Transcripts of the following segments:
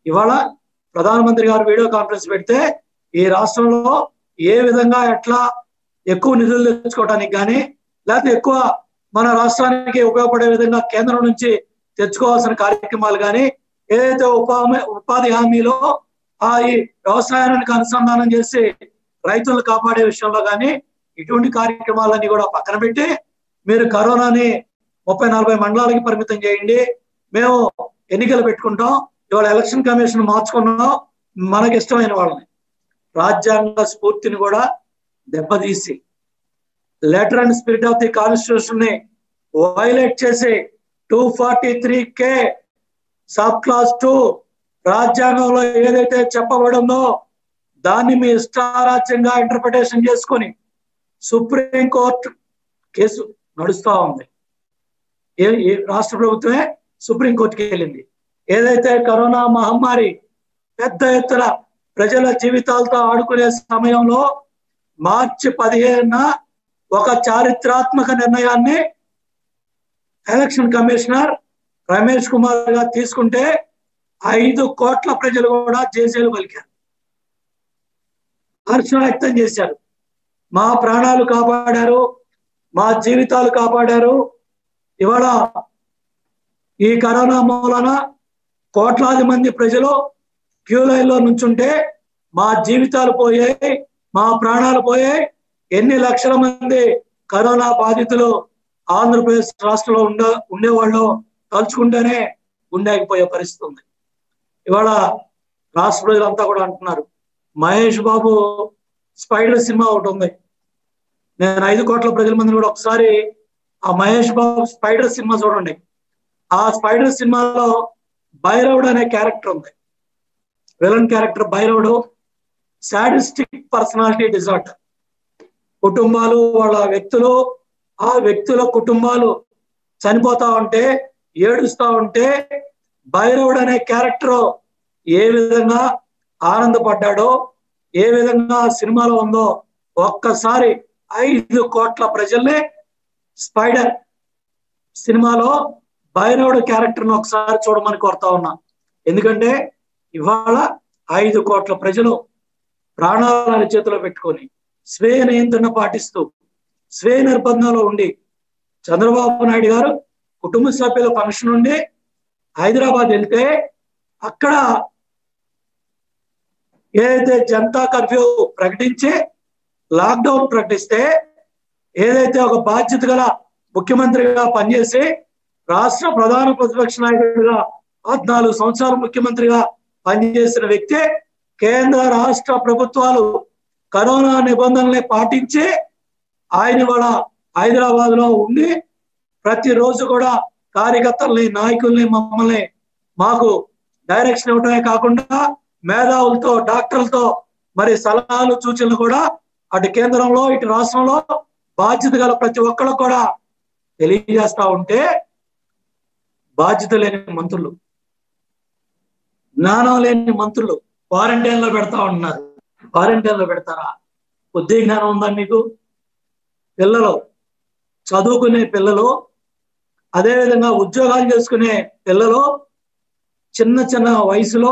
ఇవాళ ప్రధానమంత్రి గారు వీడియో కాన్ఫరెన్స్ పెడితే ఈ రాష్ట్రంలో ఏ విధంగా ఎట్లా ఎక్కువ నిధులు తెచ్చుకోవడానికి కానీ లేకపోతే ఎక్కువ మన రాష్ట్రానికి ఉపయోగపడే విధంగా కేంద్రం నుంచి తెచ్చుకోవాల్సిన కార్యక్రమాలు కానీ ఏదైతే ఉపాధి ఉపాధి హామీలో ఆ ఈ వ్యవసాయానికి అనుసంధానం చేసి రైతులను కాపాడే విషయంలో కానీ ఇటువంటి కార్యక్రమాలన్నీ కూడా పక్కన పెట్టి మీరు కరోనాని ముప్పై నలభై మండలాలకి పరిమితం చేయండి మేము ఎన్నికలు పెట్టుకుంటాం ఇవాళ ఎలక్షన్ కమిషన్ మార్చుకున్నాం మనకి ఇష్టమైన వాళ్ళని రాజ్యాంగ స్ఫూర్తిని కూడా దెబ్బతీసి letter and spirit of the constitution ని వైలేట్ చేసి two forty three K sub class two రాజ్యాంగంలో ఏదైతే చెప్పబడిందో దాన్ని మీ ఇష్టారాజ్యంగా ఇంటర్ప్రిటేషన్ చేసుకొని సుప్రీం కోర్టు కేసు నడుస్తా ఉంది ఏ ఏ రాష్ట్ర ప్రభుత్వమే సుప్రీం కోర్టుకి వెళ్ళింది ఏదైతే కరోనా మహమ్మారి పెద్ద ఎత్తున ప్రజల జీవితాలతో ఆడుకునే సమయంలో మార్చి పదిహేనున ఒక చారిత్రాత్మక నిర్ణయాన్ని ఎలక్షన్ కమిషనర్ రమేష్ కుమార్ గారు తీసుకుంటే ఐదు కోట్ల ప్రజలు కూడా జేజేలు పలికారు హర్షం వ్యక్తం చేశారు మా ప్రాణాలు కాపాడారు మా జీవితాలు కాపాడారు ఇవాళ ఈ కరోనా మూలన కోట్లాది మంది ప్రజలు క్యూ లైన్లో నుంచుంటే మా జీవితాలు పోయాయి మా ప్రాణాలు పోయాయి ఎన్ని లక్షల మంది కరోనా బాధితులు ఆంధ్రప్రదేశ్ రాష్ట్రంలో ఉండ ఉండేవాళ్ళు తలుచుకుంటేనే గుండెకిపోయే పరిస్థితి ఉంది ఇవాళ రాష్ట్ర ప్రజలంతా కూడా అంటున్నారు మహేష్ బాబు స్పైడర్ సినిమా ఒకటి ఉంది నేను ఐదు కోట్ల ప్రజల మందిని కూడా ఒకసారి ఆ మహేష్ బాబు స్పైడర్ సినిమా చూడండి ఆ స్పైడర్ సినిమాలో భైరవుడు అనే క్యారెక్టర్ ఉంది విలన్ క్యారెక్టర్ భైరవుడు సాడిస్టిక్ పర్సనాలిటీ డిజార్డర్ కుటుంబాలు వాళ్ళ వ్యక్తులు ఆ వ్యక్తుల కుటుంబాలు చనిపోతా ఉంటే ఏడుస్తా ఉంటే భైరవుడు అనే క్యారెక్టర్ ఏ విధంగా ఆనందపడ్డాడో ఏ విధంగా ఆ సినిమాలో ఉందో ఒక్కసారి ఐదు కోట్ల ప్రజల్ని స్పైడర్ సినిమాలో భైరవుడు క్యారెక్టర్ను ఒకసారి చూడమని కోరుతా ఉన్నా ఎందుకంటే ఇవాళ ఐదు కోట్ల ప్రజలు ప్రాణాలను చేతిలో పెట్టుకొని స్వీయ నియంత్రణ పాటిస్తూ స్వీయ నిర్బంధంలో ఉండి చంద్రబాబు నాయుడు గారు కుటుంబ సభ్యుల ఫంక్షన్ నుండి హైదరాబాద్ వెళ్తే అక్కడ ఏదైతే జనతా కర్ఫ్యూ ప్రకటించి లాక్డౌన్ ప్రకటిస్తే ఏదైతే ఒక బాధ్యత గల ముఖ్యమంత్రిగా పనిచేసి రాష్ట్ర ప్రధాన ప్రతిపక్ష నాయకుడిగా పద్నాలుగు సంవత్సరాలు ముఖ్యమంత్రిగా పనిచేసిన వ్యక్తి కేంద్ర రాష్ట్ర ప్రభుత్వాలు కరోనా నిబంధనల్ని పాటించి ఆయన కూడా హైదరాబాద్ లో ఉండి ప్రతిరోజు కూడా కార్యకర్తల్ని నాయకుల్ని మమ్మల్ని మాకు డైరెక్షన్ ఇవ్వడమే కాకుండా మేధావులతో డాక్టర్లతో మరి సలహాలు సూచనలు కూడా అటు కేంద్రంలో ఇటు రాష్ట్రంలో బాధ్యత గల ప్రతి ఒక్కరు కూడా తెలియజేస్తా ఉంటే బాధ్యత లేని మంత్రులు జ్ఞానం లేని మంత్రులు క్వారంటైన్ లో పెడతా ఉన్నారు క్వారంటైన్ లో పెడతారా బుద్ధి జ్ఞానం ఉందా మీకు పిల్లలు చదువుకునే పిల్లలు అదేవిధంగా ఉద్యోగాలు చేసుకునే పిల్లలు చిన్న చిన్న వయసులో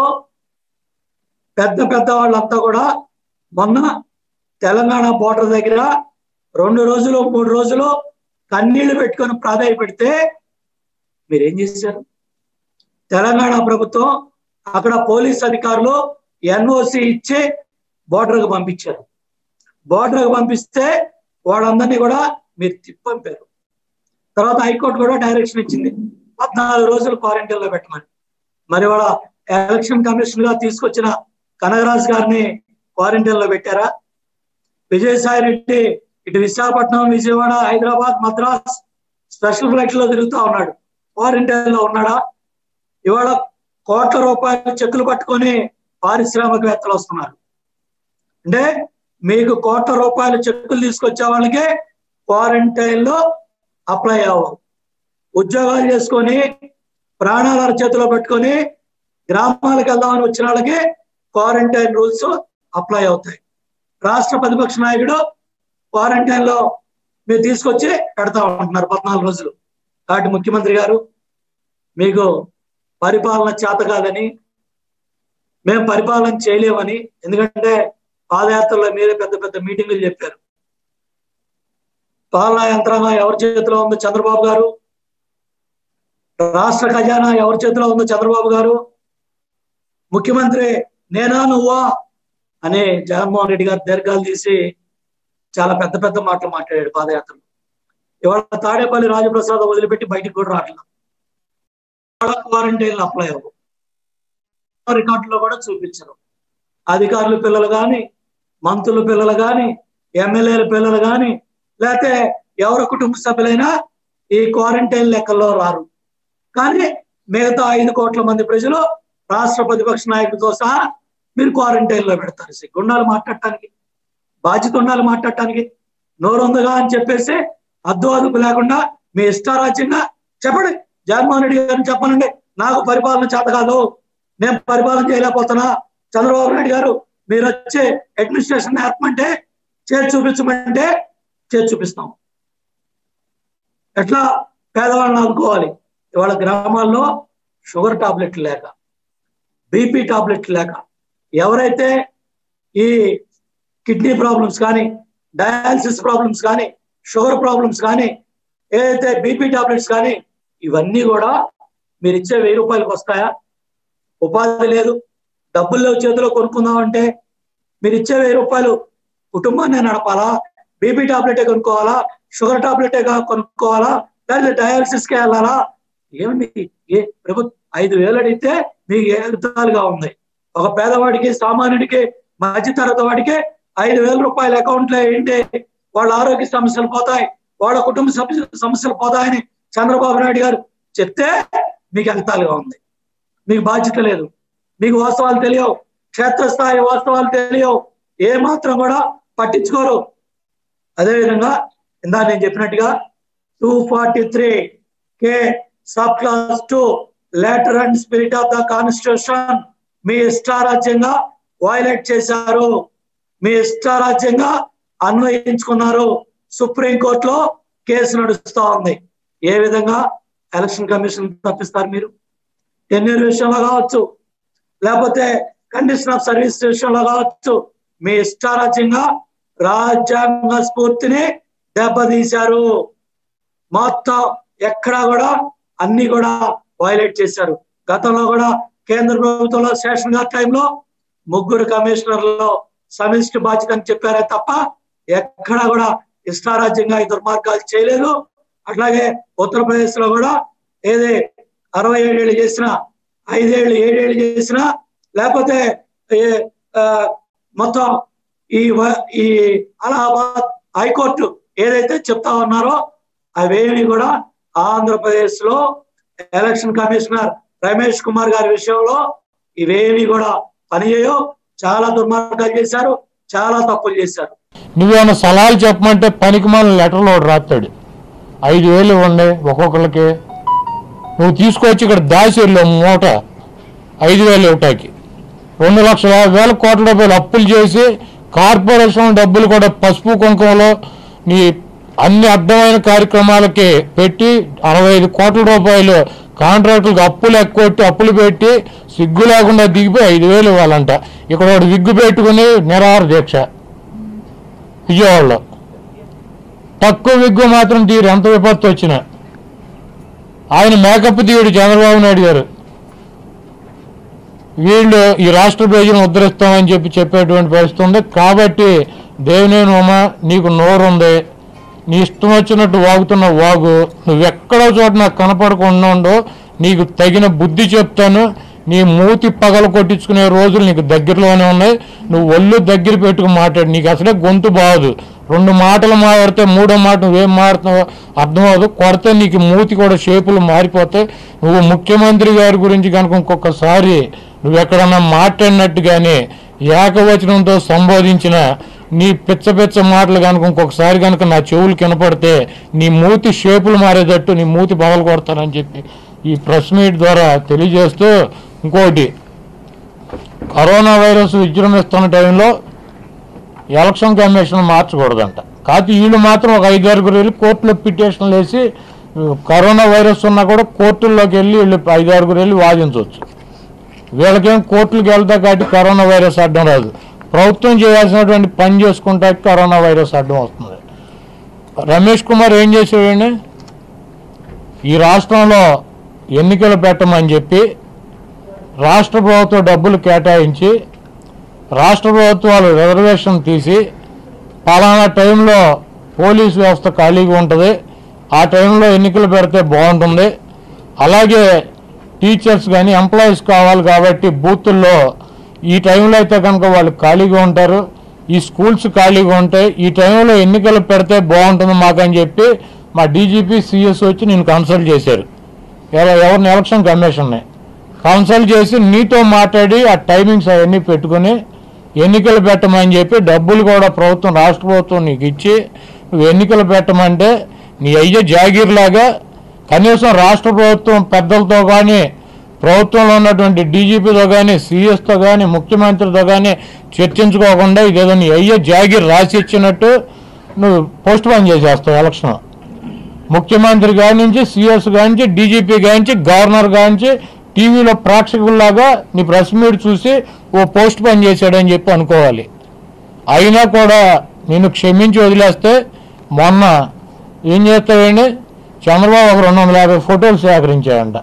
పెద్ద పెద్ద వాళ్ళంతా కూడా మొన్న తెలంగాణ బోర్డర్ దగ్గర రెండు రోజులు మూడు రోజులు కన్నీళ్లు పెట్టుకొని ప్రాధాయపెడితే మీరేం చేశారు తెలంగాణ ప్రభుత్వం అక్కడ పోలీస్ అధికారులు ఎన్ఓసి ఇచ్చి బోర్డర్కి పంపించారు బోర్డర్కి పంపిస్తే వాళ్ళందరినీ కూడా మీరు తిప్పంపారు తర్వాత హైకోర్టు కూడా డైరెక్షన్ ఇచ్చింది పద్నాలుగు రోజులు క్వారంటైన్ లో పెట్టమని మరి వాళ్ళ ఎలక్షన్ కమిషన్ గా తీసుకొచ్చిన కనగరాజు గారిని క్వారంటైన్ లో పెట్టారా విజయసాయి రెడ్డి ఇటు విశాఖపట్నం విజయవాడ హైదరాబాద్ మద్రాస్ స్పెషల్ ఫ్లైట్ లో తిరుగుతా ఉన్నాడు క్వారంటైన్ లో ఉన్నాడా ఇవాళ కోట్ల రూపాయల చెక్కులు పట్టుకొని పారిశ్రామికవేత్తలు వస్తున్నారు అంటే మీకు కోట్ల రూపాయల చెక్కులు తీసుకొచ్చే వాళ్ళకి క్వారంటైన్ లో అప్లై అవ్వవు ఉద్యోగాలు చేసుకొని ప్రాణాల చేతిలో పెట్టుకొని గ్రామాలకు వెళ్దామని వచ్చిన వాళ్ళకి క్వారంటైన్ రూల్స్ అప్లై అవుతాయి రాష్ట్ర ప్రతిపక్ష నాయకుడు క్వారంటైన్ లో మీరు తీసుకొచ్చి పెడతా ఉంటున్నారు పద్నాలుగు రోజులు కాబట్టి ముఖ్యమంత్రి గారు మీకు పరిపాలన చేత కాదని మేము పరిపాలన చేయలేమని ఎందుకంటే పాదయాత్రలో మీరే పెద్ద పెద్ద మీటింగులు చెప్పారు పాలనా యంత్రాంగం ఎవరి చేతిలో ఉందో చంద్రబాబు గారు రాష్ట్ర ఖజానా ఎవరి చేతిలో ఉందో చంద్రబాబు గారు ముఖ్యమంత్రి నేనా నువ్వా అని జగన్మోహన్ రెడ్డి గారు దీర్ఘాలు తీసి చాలా పెద్ద పెద్ద మాటలు మాట్లాడాడు పాదయాత్రలో ఇవాళ తాడేపల్లి రాజప్రసాద్ వదిలిపెట్టి బయటికి కూడా రావట్లేదు క్వారంటైన్ అప్లై అవ్వు రికార్డులో కూడా చూపించరు అధికారుల పిల్లలు కానీ మంత్రుల పిల్లలు కానీ ఎమ్మెల్యేల పిల్లలు కానీ లేకపోతే ఎవరి కుటుంబ సభ్యులైనా ఈ క్వారంటైన్ లెక్కల్లో రారు కానీ మిగతా ఐదు కోట్ల మంది ప్రజలు రాష్ట్ర ప్రతిపక్ష నాయకుడితో సహా మీరు క్వారంటైన్ లో పెడతారు సిగ్గుండాలు మాట్లాడటానికి బాధ్యత ఉండాలి మాట్లాడటానికి నోరుందగా అని చెప్పేసి అద్దు అదుపు లేకుండా మీ ఇష్టారాజ్యంగా చెప్పండి జగన్మోహన్ రెడ్డి గారిని చెప్పనండి నాకు పరిపాలన చేత కాదు నేను పరిపాలన చేయలేకపోతున్నా చంద్రబాబు నాయుడు గారు మీరు వచ్చే అడ్మినిస్ట్రేషన్ నేర్పమంటే చేసి చూపించమంటే చేసి చూపిస్తాం ఎట్లా పేదవాళ్ళని ఆదుకోవాలి ఇవాళ గ్రామాల్లో షుగర్ టాబ్లెట్లు లేక బీపీ టాబ్లెట్లు లేక ఎవరైతే ఈ కిడ్నీ ప్రాబ్లమ్స్ కానీ డయాలసిస్ ప్రాబ్లమ్స్ కానీ షుగర్ ప్రాబ్లమ్స్ కానీ ఏదైతే బీపీ టాబ్లెట్స్ కానీ ఇవన్నీ కూడా మీరు ఇచ్చే వెయ్యి రూపాయలకు వస్తాయా ఉపాధి లేదు డబ్బులు లేవు చేతిలో కొనుక్కుందామంటే మీరు ఇచ్చే వెయ్యి రూపాయలు కుటుంబాన్ని నడపాలా బీపీ టాబ్లెటే కొనుక్కోవాలా షుగర్ టాబ్లెటే కొనుక్కోవాలా లేదా డయాలసిస్కి వెళ్ళాలా ఏమండి ఏ ప్రభుత్వం ఐదు వేలు అడిగితే మీకు ఏ విధాలుగా ఉంది ఒక పేదవాడికి సామాన్యుడికి మధ్యతరగతి వాడికి ఐదు వేల రూపాయల అకౌంట్లో ఏంటి వాళ్ళ ఆరోగ్య సమస్యలు పోతాయి వాళ్ళ కుటుంబ సమస్యలు పోతాయని చంద్రబాబు నాయుడు గారు చెప్తే మీకు ఎగతాలుగా ఉంది మీకు బాధ్యత లేదు మీకు వాస్తవాలు తెలియవు క్షేత్రస్థాయి వాస్తవాలు తెలియవు ఏ మాత్రం కూడా పట్టించుకోరు అదేవిధంగా ఇందా నేను చెప్పినట్టుగా two forty three K sub class two letter and spirit of the constitution మీ ఇష్టారాజ్యంగా వైలేట్ చేశారు మీ ఇష్టారాజ్యంగా అన్వయించుకున్నారు సుప్రీంకోర్టులో కేసు నడుస్తా ఉంది ఏ విధంగా ఎలక్షన్ కమిషన్ తప్పిస్తారు మీరు టెన్యూర్ విషయంలో కావచ్చు లేకపోతే కండిషన్ ఆఫ్ సర్వీస్ విషయంలో కావచ్చు మీ ఇష్టారాజ్యంగా రాజ్యాంగ స్ఫూర్తిని దెబ్బతీశారు మొత్తం ఎక్కడా కూడా అన్ని కూడా వైలేట్ చేశారు గతంలో కూడా కేంద్ర ప్రభుత్వంలో శేషన్ గారి టైంలో ముగ్గురు కమిషనర్లలో సమిష్టి బాధ్యత అని చెప్పారే తప్ప ఎక్కడా కూడా ఇష్టారాజ్యంగా ఈ దుర్మార్గాలు చేయలేదు అట్లాగే ఉత్తరప్రదేశ్ లో కూడా ఏది అరవై ఏడేళ్ళు చేసిన ఐదేళ్ళు ఏడేళ్ళు చేసిన లేకపోతే మొత్తం ఈ ఈ అలహాబాద్ హైకోర్టు ఏదైతే చెప్తా ఉన్నారో అవేమి కూడా ఆంధ్రప్రదేశ్ లో ఎలక్షన్ కమిషనర్ రమేష్ కుమార్ గారి విషయంలో ఇవేమి కూడా పనిచేయవు చాలా దుర్మార్గాలు చేశారు చాలా తప్పులు చేశారు నువ్వేమైనా సలహాలు చెప్పమంటే పనికి మన లెటర్లో రాస్తాడు ఐదు వేలు ఇవ్వండి ఒక్కొక్కరికి నువ్వు తీసుకొచ్చి ఇక్కడ దాసిలో మూట ఐదు వేలు ఇవ్వటానికి రెండు లక్షల యాభై వేల కోట్ల రూపాయలు అప్పులు చేసి కార్పొరేషన్ డబ్బులు కూడా పసుపు కుంకుమలో నీ అన్ని అర్థమైన కార్యక్రమాలకి పెట్టి అరవై ఐదు కోట్ల రూపాయలు కాంట్రాక్టులకు అప్పులు ఎక్కొట్టి అప్పులు పెట్టి సిగ్గు లేకుండా దిగిపోయి ఐదు వేలు ఇవ్వాలంట ఇక్కడ ఒకటి విగ్గు పెట్టుకుని నిరాహార దీక్ష విజయవాడలో తక్కువ విగ్గు మాత్రం తీరు ఎంత విపత్తు వచ్చినా ఆయన మేకప్ తీయుడు చంద్రబాబు నాయుడు గారు వీళ్ళు ఈ రాష్ట్ర ప్రజలను ఉద్ధరిస్తామని చెప్పి చెప్పేటువంటి పరిస్థితి ఉంది కాబట్టి దేవినేని ఉమ నీకు నోరుంది నీ ఇష్టం వచ్చినట్టు వాగుతున్న వాగు నువ్వెక్కడో చోట నాకు కనపడకుండా ఉండో నీకు తగిన బుద్ధి చెప్తాను నీ మూతి పగలు కొట్టించుకునే రోజులు నీకు దగ్గరలోనే ఉన్నాయి నువ్వు ఒళ్ళు దగ్గర పెట్టుకుని మాట్లాడు నీకు అసలే గొంతు బాగదు రెండు మాటలు మాట్లాడితే మూడో మాట నువ్వేం మారుతున్నావో అర్థమవదు కొడితే నీకు మూతి కూడా షేపులు మారిపోతాయి నువ్వు ముఖ్యమంత్రి గారి గురించి కనుక ఇంకొకసారి నువ్వు ఎక్కడన్నా మాట్లాడినట్టుగానే ఏకవచనంతో సంబోధించిన నీ పిచ్చ పిచ్చ మాటలు కనుక ఇంకొకసారి కనుక నా చెవులు కనపడితే నీ మూతి షేపులు మారేటట్టు నీ మూతి పగలు కొడతానని చెప్పి ఈ ప్రెస్ మీట్ ద్వారా తెలియజేస్తూ ఇంకోటి కరోనా వైరస్ విజృంభిస్తున్న టైంలో ఎలక్షన్ కమిషన్ మార్చకూడదంట కాకపోతే వీళ్ళు మాత్రం ఒక ఐదారుగురు వెళ్ళి కోర్టులో పిటిషన్లు వేసి కరోనా వైరస్ ఉన్నా కూడా కోర్టుల్లోకి వెళ్ళి వీళ్ళు ఐదారుగురు వెళ్ళి వాదించవచ్చు వీళ్ళకేం కోర్టులకు వెళ్తా కాబట్టి కరోనా వైరస్ అడ్డం రాదు ప్రభుత్వం చేయాల్సినటువంటి పని చేసుకుంటా కరోనా వైరస్ అడ్డం వస్తుంది రమేష్ కుమార్ ఏం చేసేవాడిని ఈ రాష్ట్రంలో ఎన్నికలు పెట్టమని చెప్పి రాష్ట్ర ప్రభుత్వం డబ్బులు కేటాయించి రాష్ట్ర ప్రభుత్వాలు రిజర్వేషన్ తీసి పలానా టైంలో పోలీస్ వ్యవస్థ ఖాళీగా ఉంటుంది ఆ టైంలో ఎన్నికలు పెడితే బాగుంటుంది అలాగే టీచర్స్ కానీ ఎంప్లాయీస్ కావాలి కాబట్టి బూతుల్లో ఈ టైంలో అయితే కనుక వాళ్ళు ఖాళీగా ఉంటారు ఈ స్కూల్స్ ఖాళీగా ఉంటాయి ఈ టైంలో ఎన్నికలు పెడితే బాగుంటుంది మాకని చెప్పి మా డీజీపీ సిఎస్ వచ్చి నేను కన్సల్ట్ చేశారు ఎవ- ఎవరిని ఎలక్షన్ కమిషన్ని కన్సల్ట్ చేసి నీతో మాట్లాడి ఆ టైమింగ్స్ అవన్నీ పెట్టుకుని ఎన్నికలు పెట్టమని చెప్పి డబ్బులు కూడా ప్రభుత్వం రాష్ట్ర ప్రభుత్వం నీకు ఇచ్చి నువ్వు ఎన్నికలు పెట్టమంటే నీ అయ్యే జాగీర్లాగా కనీసం రాష్ట్ర ప్రభుత్వం పెద్దలతో కానీ ప్రభుత్వంలో ఉన్నటువంటి డీజీపీతో కానీ సీఎస్తో కానీ ముఖ్యమంత్రితో కానీ చర్చించుకోకుండా ఇదేదో నీ అయ్యే జాగీర్ రాసి ఇచ్చినట్టు నువ్వు పోస్ట్ పోన్ చేసేస్తావు ఎలక్షన్ ముఖ్యమంత్రి గారి నుంచి సిఎస్ గారి నుంచి డీజీపీ గారి నుంచి గవర్నర్ గారి నుంచి టీవీలో ప్రేక్షకుల్లాగా నీ ప్రెస్ మీట్ చూసి ఓ పోస్ట్ పని చేశాడని చెప్పి అనుకోవాలి అయినా కూడా నేను క్షమించి వదిలేస్తే మొన్న ఏం చేస్తాడండి చంద్రబాబు ఒక రెండు వందల యాభై ఫోటోలు సేకరించాడంట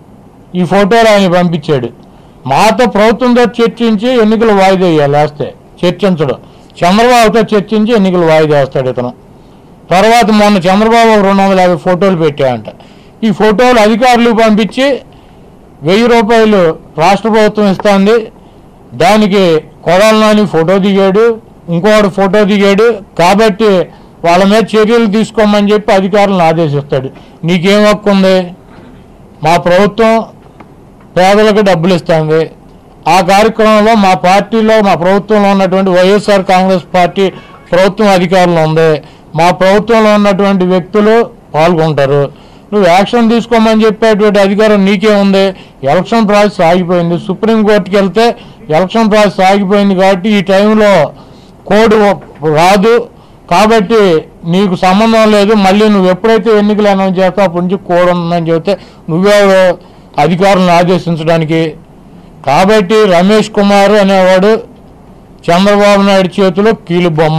ఈ ఫోటోలు ఆయన పంపించాడు మాతో ప్రభుత్వంతో చర్చించి ఎన్నికలు వాయిదా వేయాలి వేస్తే చర్చించడం చంద్రబాబుతో చర్చించి ఎన్నికలు వాయిదా వేస్తాడు ఇతను తర్వాత మొన్న చంద్రబాబు ఒక రెండు వందల యాభై ఫోటోలు పెట్టాడంట ఈ ఫోటోలు అధికారులు పంపించి వెయ్యి రూపాయలు రాష్ట్ర ప్రభుత్వం ఇస్తుంది దానికి కొడాల నాని ఫోటో దిగాడు ఇంకోటి ఫోటో దిగాడు కాబట్టి వాళ్ళ మీద చర్యలు తీసుకోమని చెప్పి అధికారులను ఆదేశిస్తాడు నీకేం హక్కు ఉంది మా ప్రభుత్వం పేదలకు డబ్బులు ఇస్తుంది ఆ కార్యక్రమంలో మా పార్టీలో మా ప్రభుత్వంలో ఉన్నటువంటి వైఎస్ఆర్ కాంగ్రెస్ పార్టీ ప్రభుత్వం అధికారులు ఉంది మా ప్రభుత్వంలో ఉన్నటువంటి వ్యక్తులు పాల్గొంటారు నువ్వు యాక్షన్ తీసుకోమని చెప్పేటువంటి అధికారం నీకే ఉంది ఎలక్షన్ ప్రాసెస్ ఆగిపోయింది సుప్రీంకోర్టుకి వెళ్తే ఎలక్షన్ ప్రాసెస్ ఆగిపోయింది కాబట్టి ఈ టైంలో కోడ్ రాదు కాబట్టి నీకు సంబంధం లేదు మళ్ళీ నువ్వు ఎప్పుడైతే ఎన్నికలు అనౌన్స్ చేస్తావు అప్పటి నుంచి కోడ్ ఉందని చెబితే నువ్వే అధికారులను ఆదేశించడానికి కాబట్టి రమేష్ కుమార్ అనేవాడు చంద్రబాబు నాయుడు చేతిలో కీలు బొమ్మ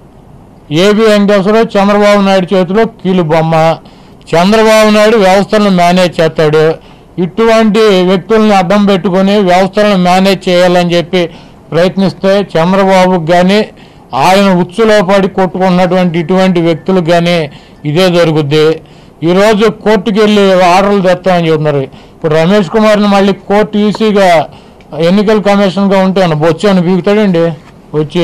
ఏబి వెంకటేశ్వరరావు చంద్రబాబు నాయుడు చేతిలో కీలు బొమ్మ చంద్రబాబు నాయుడు వ్యవస్థలను మేనేజ్ చేస్తాడు ఇటువంటి వ్యక్తుల్ని అడ్డం పెట్టుకొని వ్యవస్థలను మేనేజ్ చేయాలని చెప్పి ప్రయత్నిస్తే చంద్రబాబుకి కానీ ఆయన ఉచ్చులో పడి కొట్టుకున్నటువంటి ఇటువంటి వ్యక్తులకు కానీ ఇదే జరుగుద్ది ఈరోజు కోర్టుకి వెళ్ళి ఆర్డర్లు తెస్తామని చెబుతున్నారు ఇప్పుడు రమేష్ కుమార్ని మళ్ళీ కోర్టు ఈసీగా ఎన్నికల కమిషన్గా ఉంటే ఆయన బొచ్చాను బీగుతాడండి వచ్చి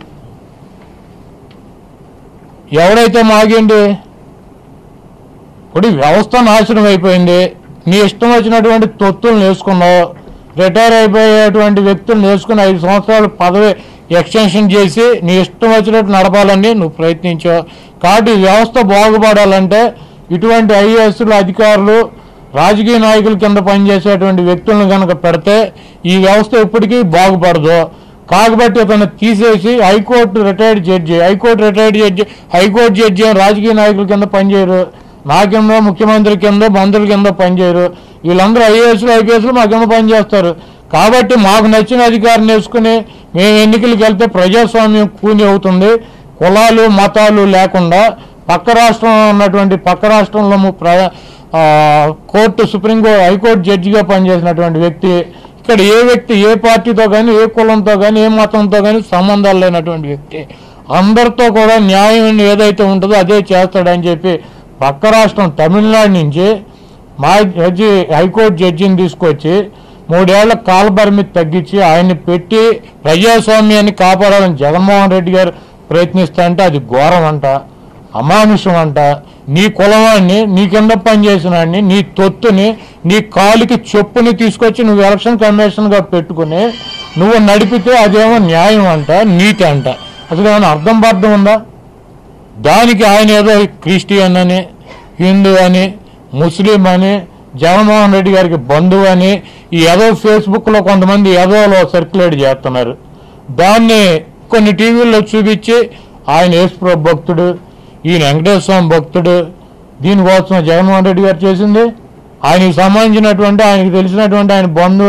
ఎవడైతే మాగండి ఇప్పుడు ఈ వ్యవస్థ నాశనం అయిపోయింది నీ ఇష్టం వచ్చినటువంటి తొత్తులను వేసుకున్నావు రిటైర్ అయిపోయేటువంటి వ్యక్తులను వేసుకుని ఐదు సంవత్సరాలు పదవి ఎక్స్టెన్షన్ చేసి నీ ఇష్టం వచ్చినట్టు నడపాలని నువ్వు ప్రయత్నించావు కాబట్టి ఈ వ్యవస్థ బాగుపడాలంటే ఇటువంటి ఐఏఎస్లు అధికారులు రాజకీయ నాయకుల కింద పనిచేసేటువంటి వ్యక్తులను కనుక పెడితే ఈ వ్యవస్థ ఎప్పటికీ బాగుపడదు కాబట్టి అతను తీసేసి high court retired judge high court retired judge high court judge అని రాజకీయ నాయకుల కింద పనిచేయరు నా కింద ముఖ్యమంత్రి కింద మంత్రుల కింద పనిచేయరు వీళ్ళందరూ ఐఏఎస్లు ఐపీఎస్లు మా కింద పనిచేస్తారు కాబట్టి మాకు నచ్చిన అధికారం వేసుకుని మేము ఎన్నికలకు వెళ్తే ప్రజాస్వామ్యం కూని అవుతుంది కులాలు మతాలు లేకుండా పక్క రాష్ట్రంలో ఉన్నటువంటి పక్క రాష్ట్రంలో ము- ప్ర ఆ, కోర్టు సుప్రీంకోర్టు హైకోర్టు జడ్జిగా పనిచేసినటువంటి వ్యక్తి ఇక్కడ ఏ వ్యక్తి ఏ పార్టీతో కానీ ఏ కులంతో కానీ ఏ మతంతో కానీ సంబంధాలు లేనటువంటి వ్యక్తి అందరితో కూడా న్యాయం ఏదైతే ఉంటుందో అదే చేస్తాడని చెప్పి పక్క రాష్ట్రం తమిళనాడు నుంచి మా జడ్జి హైకోర్టు జడ్జిని తీసుకొచ్చి మూడేళ్ల కాల పరిమితి తగ్గించి ఆయన్ని పెట్టి ప్రజాస్వామ్యాన్ని కాపాడాలని జగన్మోహన్ రెడ్డి గారు ప్రయత్నిస్తుంటే అది ఘోరం అంట అమానుషం అంట నీ కులవాడిని నీ కింద పనిచేసినాడిని నీ తొత్తుని నీ కాలుకి చెప్పుని తీసుకొచ్చి నువ్వు ఎలక్షన్ కమిషన్గా పెట్టుకుని నువ్వు నడిపితే అదేమో న్యాయం అంట నీతి అంట అసలు ఏమైనా అర్థం పర్థం ఉందా దానికి ఆయన ఏదో క్రిస్టియన్ అని హిందూ అని ముస్లిం అని జగన్మోహన్ రెడ్డి గారికి బంధువు అని ఈ ఏదో ఫేస్బుక్లో కొంతమంది ఏదోలో సర్క్యులేట్ చేస్తున్నారు దాన్ని కొన్ని టీవీల్లో చూపించి ఆయన యేసుప్రభు భక్తుడు ఈయన వెంకటేశ్వర స్వామి భక్తుడు దీనికోసం జగన్మోహన్ రెడ్డి గారు చేసింది ఆయనకి సంబంధించినటువంటి ఆయనకి తెలిసినటువంటి ఆయన బంధువులు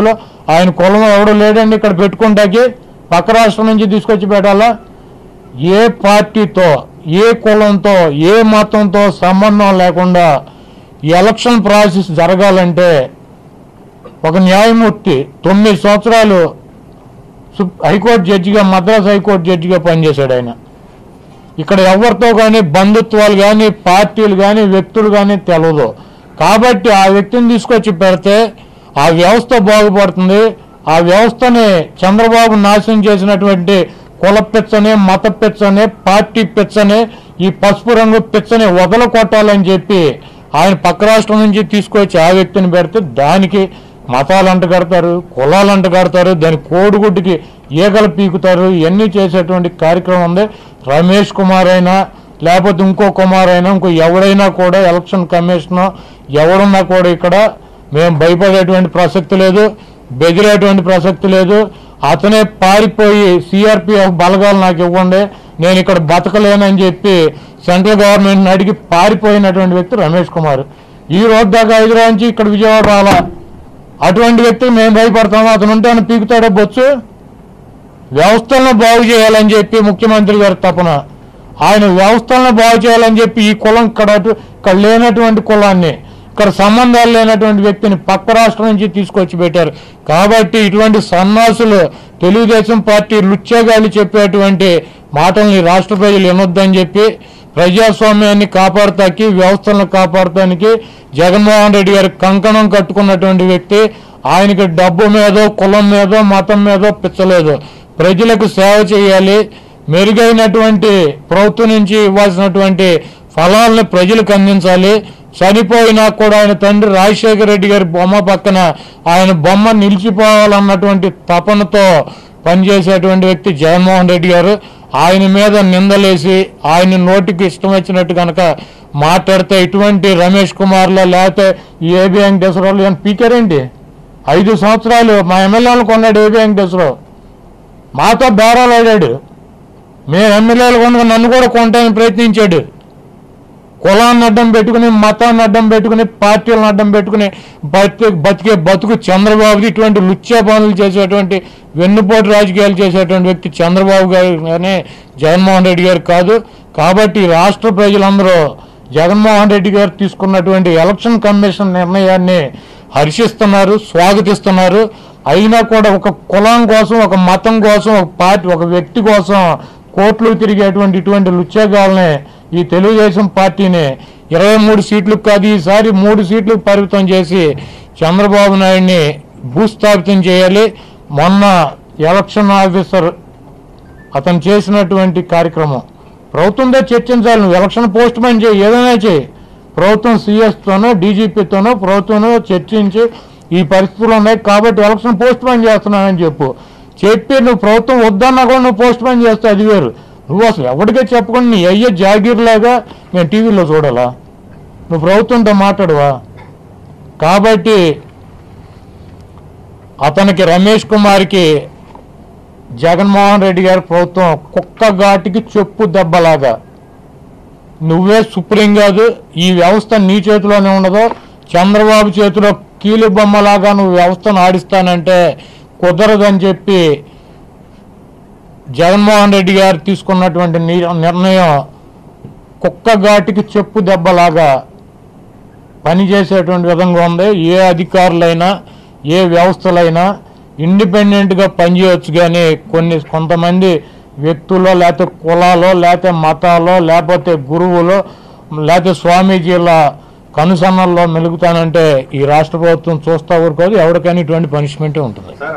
ఆయన కులం ఎవడు లేడండి ఇక్కడ పెట్టుకుంటాకి పక్క రాష్ట్రం నుంచి తీసుకొచ్చి పెట్టాలా ఏ పార్టీతో ఏ కులంతో ఏ మతంతో సంబంధం లేకుండా ఈ ఎలక్షన్ ప్రాసెస్ జరగాలంటే ఒక న్యాయమూర్తి తొమ్మిది సంవత్సరాలు సుప్- హైకోర్టు జడ్జిగా మద్రాస్ హైకోర్టు జడ్జిగా పనిచేశాడు ఆయన ఇక్కడ ఎవరితో కానీ బంధుత్వాలు కానీ పార్టీలు కానీ వ్యక్తులు కానీ తెలవదు కాబట్టి ఆ వ్యక్తిని తీసుకొచ్చి పెడితే ఆ వ్యవస్థ బాగుపడుతుంది ఆ వ్యవస్థని చంద్రబాబు నాశనం చేసినటువంటి కుల పిచ్చని మత పిచ్చని పార్టీ పిచ్చని ఈ పసుపు రంగు పిచ్చని వదల కొట్టాలని చెప్పి ఆయన పక్క రాష్ట్రం నుంచి తీసుకొచ్చి ఆ వ్యక్తిని పెడితే దానికి మతాలు అంట కడతారు కులాలు అంట కడతారు దాని కోడిగుడ్డుకి ఈగలు పీకుతారు ఇవన్నీ చేసేటువంటి కార్యక్రమం ఉంది రమేష్ కుమార్ అయినా లేకపోతే ఇంకో కుమార్ అయినా ఇంకో ఎవడైనా కూడా ఎలక్షన్ కమిషన్ ఎవడున్నా కూడా ఇక్కడ మేము భయపడేటువంటి ప్రసక్తి లేదు బెదిరేటువంటి ప్రసక్తి లేదు అతనే పారిపోయి సిఆర్పిఎఫ్ బలగాలు నాకు ఇవ్వండి నేను ఇక్కడ బతకలేనని చెప్పి సెంట్రల్ గవర్నమెంట్ అడిగి పారిపోయినటువంటి వ్యక్తి రమేష్ కుమార్ ఈ రోజు దాకా హైదరాబాద్ నుంచి ఇక్కడ విజయవాడ రాలా అటువంటి వ్యక్తికి మేము భయపడతాము అతను ఉంటే ఆయన పీకుతాడో బొచ్చు వ్యవస్థలను బాగు చేయాలని చెప్పి ముఖ్యమంత్రి గారి తపన ఆయన వ్యవస్థలను బాగు చేయాలని చెప్పి ఈ కులం ఇక్కడ అటు- ఇక్కడ లేనటువంటి కులాన్ని ఇక్కడ సంబంధాలు లేనటువంటి వ్యక్తిని పక్క రాష్ట్రం నుంచి తీసుకొచ్చి పెట్టారు కాబట్టి ఇటువంటి సన్నాసులు తెలుగుదేశం పార్టీ లుచ్చేగాలి చెప్పేటువంటి మాటల్ని రాష్ట్ర ప్రజలు వినొద్దని చెప్పి ప్రజాస్వామ్యాన్ని కాపాడటానికి వ్యవస్థలను కాపాడటానికి జగన్మోహన్ రెడ్డి గారి కంకణం కట్టుకున్నటువంటి వ్యక్తి ఆయనకి డబ్బు మీదో కులం మీదో మతం మీదో పిచ్చలేదు ప్రజలకు సేవ చేయాలి మెరుగైనటువంటి ప్రభుత్వం నుంచి ఇవ్వాల్సినటువంటి ఫలాలను ప్రజలకు అందించాలి చనిపోయినా కూడా ఆయన తండ్రి రాజశేఖర రెడ్డి గారి బొమ్మ పక్కన ఆయన బొమ్మ నిలిచిపోవాలన్నటువంటి తపనతో పనిచేసేటువంటి వ్యక్తి జగన్మోహన్ రెడ్డి గారు ఆయన మీద నిందలేసి ఆయన నోటికి ఇష్టం వచ్చినట్టు కనుక మాట్లాడితే ఇటువంటి రమేష్ కుమార్లో లేకపోతే ఈ ఏబి వెంకటేశ్వరరావు ఏమైనా పీకారేంటి ఐదు సంవత్సరాలు మా ఎమ్మెల్యేలు కొన్నాడు ఏబి వెంకటేశ్వరరావు మాతో బేరాలు ఆడాడు మేము ఎమ్మెల్యేలు కొనుక నన్ను కూడా కొనడానికి ప్రయత్నించాడు కులాన్ని అడ్డం పెట్టుకుని మతాన్ని అడ్డం పెట్టుకుని పార్టీలను అడ్డం పెట్టుకుని బతికే బతికే బతుకు చంద్రబాబుది ఇటువంటి లుచ్చా పనులు చేసేటువంటి వెన్నుపోటు రాజకీయాలు చేసేటువంటి వ్యక్తి చంద్రబాబు గారు కానీ జగన్మోహన్ రెడ్డి గారు కాదు కాబట్టి రాష్ట్ర ప్రజలందరూ జగన్మోహన్ రెడ్డి గారు తీసుకున్నటువంటి ఎలక్షన్ కమిషన్ నిర్ణయాన్ని హర్షిస్తున్నారు స్వాగతిస్తున్నారు అయినా కూడా ఒక కులం కోసం ఒక మతం కోసం ఒక పార్టీ ఒక వ్యక్తి కోసం కోట్లు తిరిగేటువంటి ఇటువంటి లుచ్చేగాల్ని ఈ తెలుగుదేశం పార్టీని ఇరవై మూడు సీట్లకు కాదు ఈసారి మూడు సీట్లకు పరిమితం చేసి చంద్రబాబు నాయుడిని భూస్థాపితం చేయాలి మొన్న ఎలక్షన్ ఆఫీసర్ అతను చేసినటువంటి కార్యక్రమం ప్రభుత్వంతో చర్చించాలి నువ్వు ఎలక్షన్ పోస్ట్ మ్యాన్ చేయి ఏదైనా చేయి ప్రభుత్వం సీఎస్తోనో డీజీపీతోనో ప్రభుత్వంలో చర్చించి ఈ పరిస్థితులు ఉన్నాయి కాబట్టి ఎలక్షన్ పోస్ట్ మ్యాన్ చేస్తున్నానని చెప్పు చెప్పి నువ్వు ప్రభుత్వం వద్దన్నా కూడా నువ్వు పోస్ట్ మ్యాన్ చేస్తే అది వేరు నువ్వు అసలు ఎవరికే చెప్పకుండా నీ అయ్యే జాగీర్లాగా నేను టీవీలో చూడాలా నువ్వు ప్రభుత్వంతో మాట్లాడవా కాబట్టి అతనికి రమేష్ కుమార్కి జగన్మోహన్ రెడ్డి గారి ప్రభుత్వం కుక్క ఘాటికి చెప్పు దెబ్బలాగా నువ్వే సుప్రీం కాదు ఈ వ్యవస్థ నీ చేతిలోనే ఉండదు చంద్రబాబు చేతిలో కీలు బొమ్మలాగా నువ్వు వ్యవస్థను ఆడిస్తానంటే కుదరదని చెప్పి జగన్మోహన్ రెడ్డి గారు తీసుకున్నటువంటి ని- నిర్ణయం కుక్క ఘాటికి చెప్పు దెబ్బలాగా పనిచేసేటువంటి విధంగా ఉంది ఏ అధికారులైనా ఏ వ్యవస్థలైనా ఇండిపెండెంట్గా పనిచేయవచ్చు కానీ కొన్ని కొంతమంది వ్యక్తులు లేకపోతే కులాలో లేకపోతే మతాలో లేకపోతే గురువులో లేకపోతే స్వామీజీల కనుసన్నల్లో మెలుగుతానంటే ఈ రాష్ట్ర ప్రభుత్వం చూస్తా ఊరుకోదు ఎవరికైనా ఇటువంటి పనిష్మెంటే ఉంటుంది